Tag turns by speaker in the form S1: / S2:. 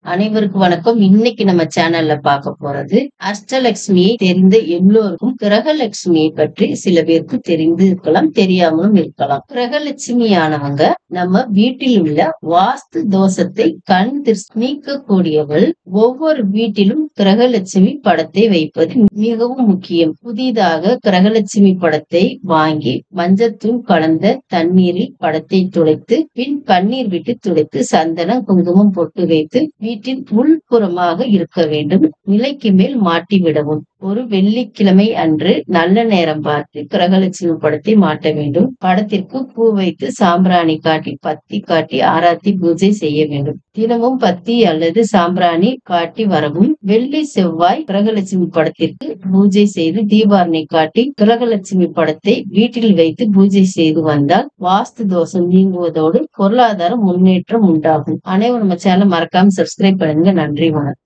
S1: அனைவருக்கும் வணக்கம் இன்னைக்கு நம்ம சேனல்ல பார்க்க போறது அஷ்டலட்சுமியை தெரிந்த எல்லோருக்கும் கிரகலட்சுமியை பற்றி சில பேருக்கு தெரிந்து இருக்கலாம் தெரியாமலும் இருக்கலாம் கிரகலட்சுமியானவங்க நம்ம வீட்டில் உள்ள வாஸ்து தோஷத்தை கண் திருஷ்டி நீக்கக்கூடியவள் ஒவ்வொரு வீட்டிலும் கிரகலட்சுமி படத்தை வைப்பது மிகவும் முக்கியம் புதிதாக கிரகலட்சுமி படத்தை வாங்கி மஞ்சத்தூள் கலந்த தண்ணீரில் படத்தை துடைத்து பின் கண்ணீர் விட்டு துடைத்து சந்தனம் குங்குமம் பொட்டு வைத்து வீட்டின் உள்புறமாக இருக்க வேண்டும் நிலைக்கு மேல் மாட்டி விடவும் ஒரு வெள்ளிக்கிழமை அன்று நல்ல நேரம் பார்த்து கிரகலட்சுமி படத்தை மாட்ட வேண்டும் படத்திற்கு பூ வைத்து சாம்பிராணி காட்டி பத்தி காட்டி ஆராத்தி பூஜை செய்ய வேண்டும் தினமும் பத்தி அல்லது சாம்பிராணி காட்டி வரவும் வெள்ளி செவ்வாய் கிரகலட்சுமி படத்திற்கு பூஜை செய்து தீபாரணை காட்டி கிரகலட்சுமி படத்தை வீட்டில் வைத்து பூஜை செய்து வந்தால் வாஸ்து தோஷம் நீங்குவதோடு பொருளாதார முன்னேற்றம் உண்டாகும் அனைவரும் நம்ம சேனல் மறக்காம சப்ஸ்கிரைப் பண்ணுங்க நன்றி வணக்கம்